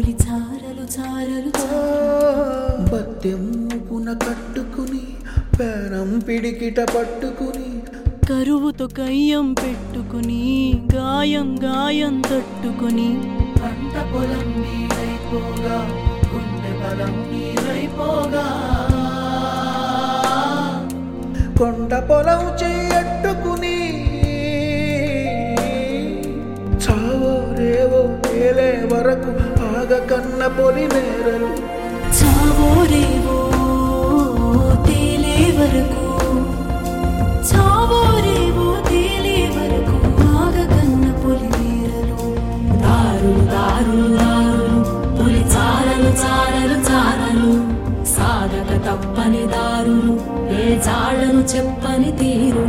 పులి చారలు చారలు బత్తెమ్ముపున కట్టుకుని పేరం పిడికిట పట్టుకుని కరువుతో కయ్యం పెట్టుకుని గాయం గాయం తట్టుకుని పంట పొలం నీరైపోగా గుండె బలం నీరైపోగా కొండ పొలం చెయ్యట్టుకుని చావో రేవో తేలే వరకు ఆగ కన్న పొలి నేరలు చావో రేవో తేలే వరకు చావో రేవో తేలే వరకు ఆగకన్న పులి వీరలు దారులు దారులు దారులు పులి చారలు చారలు చారలు సాగక తప్పని దారులు ఏ జాడను చెప్పని తీరు